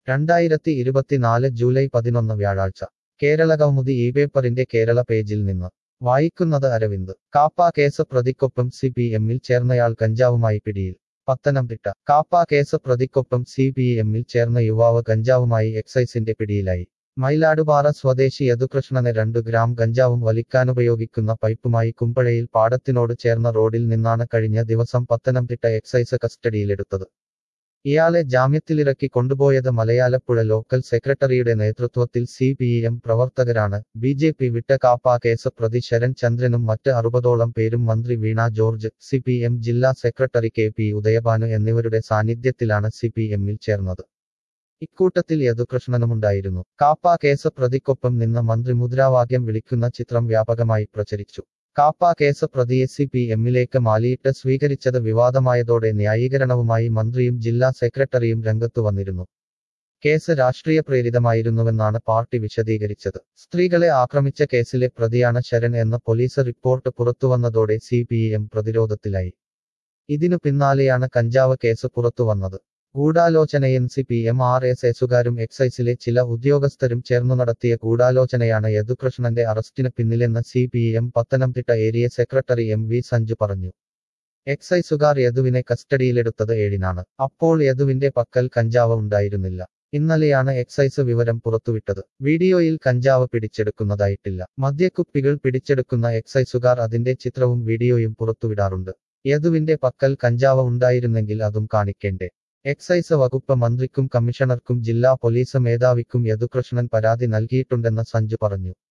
രണ്ടായിരത്തി ഇരുപത്തിനാല് ജൂലൈ പതിനൊന്ന് വ്യാഴാഴ്ച കേരള കൗമുദി ഈ പേപ്പറിന്റെ കേരള പേജിൽ നിന്ന് വായിക്കുന്നത് അരവിന്ദ് കാപ്പ കേസ് പ്രതിക്കൊപ്പം സി പി എമ്മിൽ ചേർന്നയാൾ കഞ്ചാവുമായി പിടിയിൽ പത്തനംതിട്ട കാപ്പ കേസ് പ്രതിക്കൊപ്പം സി പി എമ്മിൽ ചേർന്ന യുവാവ് കഞ്ചാവുമായി എക്സൈസിന്റെ പിടിയിലായി മയിലാടുപാറ സ്വദേശി യദുകൃഷ്ണനെ രണ്ടു ഗ്രാം കഞ്ചാവും വലിക്കാനുപയോഗിക്കുന്ന പൈപ്പുമായി കുമ്പഴയിൽ പാടത്തിനോട് ചേർന്ന റോഡിൽ നിന്നാണ് കഴിഞ്ഞ ദിവസം പത്തനംതിട്ട എക്സൈസ് കസ്റ്റഡിയിലെടുത്തത് ഇയാളെ ജാമ്യത്തിലിറക്കി കൊണ്ടുപോയത് മലയാലപ്പുഴ ലോക്കൽ സെക്രട്ടറിയുടെ നേതൃത്വത്തിൽ സി പി എം പ്രവർത്തകരാണ് ബി ജെ പി വിട്ട കാപ്പ കേസ് പ്രതി ശരൺ ചന്ദ്രനും മറ്റ് അറുപതോളം പേരും മന്ത്രി Veena George C P M ജില്ലാ സെക്രട്ടറി കെ പി ഉദയഭാനു എന്നിവരുടെ സാന്നിധ്യത്തിലാണ് സി പി എമ്മിൽ ചേർന്നത് ഇക്കൂട്ടത്തിൽ യദുകൃഷ്ണനുമുണ്ടായിരുന്നു കാപ്പ കേസ് പ്രതിക്കൊപ്പം നിന്ന് മന്ത്രി മുദ്രാവാക്യം വിളിക്കുന്ന ചിത്രം വ്യാപകമായി പ്രചരിച്ചു കാപ്പ കേസ് പ്രതിയെ സി പി എമ്മിലേക്ക് മാലിയിട്ട് സ്വീകരിച്ചത് വിവാദമായതോടെ ന്യായീകരണവുമായി മന്ത്രിയും ജില്ലാ സെക്രട്ടറിയും രംഗത്തു വന്നിരുന്നു കേസ് രാഷ്ട്രീയ പ്രേരിതമായിരുന്നുവെന്നാണ് പാർട്ടി വിശദീകരിച്ചത് സ്ത്രീകളെ ആക്രമിച്ച കേസിലെ പ്രതിയാണ് ശരൺ എന്ന പോലീസ് റിപ്പോർട്ട് പുറത്തുവന്നതോടെ സി പി എം പ്രതിരോധത്തിലായി ഇതിനു പിന്നാലെയാണ് കഞ്ചാവ് കേസ് പുറത്തുവന്നത് ഗൂഢാലോചനയൻ C P M R S എസുകാരും എക്സൈസിലെ ചില ഉദ്യോഗസ്ഥരും ചേർന്നു നടത്തിയ ഗൂഢാലോചനയാണ് യദുകൃഷ്ണന്റെ അറസ്റ്റിന് പിന്നിലെന്ന് C P M Pathanamthitta area secretary M V Sanju പറഞ്ഞു എക്സൈസുകാർ യദുവിനെ കസ്റ്റഡിയിലെടുത്തത് ഏഴിനാണ് അപ്പോൾ യദുവിന്റെ പക്കൽ കഞ്ചാവ് ഉണ്ടായിരുന്നില്ല ഇന്നലെയാണ് എക്സൈസ് വിവരം പുറത്തുവിട്ടത് വീഡിയോയിൽ കഞ്ചാവ് പിടിച്ചെടുക്കുന്നതായിട്ടില്ല മദ്യക്കുപ്പികൾ പിടിച്ചെടുക്കുന്ന എക്സൈസുകാർ അതിന്റെ ചിത്രവും വീഡിയോയും പുറത്തുവിടാറുണ്ട് യദുവിന്റെ പക്കൽ കഞ്ചാവ് ഉണ്ടായിരുന്നെങ്കിൽ അതും കാണിക്കേണ്ടേ എക്സൈസ് വകുപ്പ് മന്ത്രിക്കും കമ്മീഷണർക്കും ജില്ലാ പോലീസ് മേധാവിക്കും യദുകൃഷ്ണൻ പരാതി നൽകിയിട്ടുണ്ടെന്ന് സഞ്ജു പറഞ്ഞു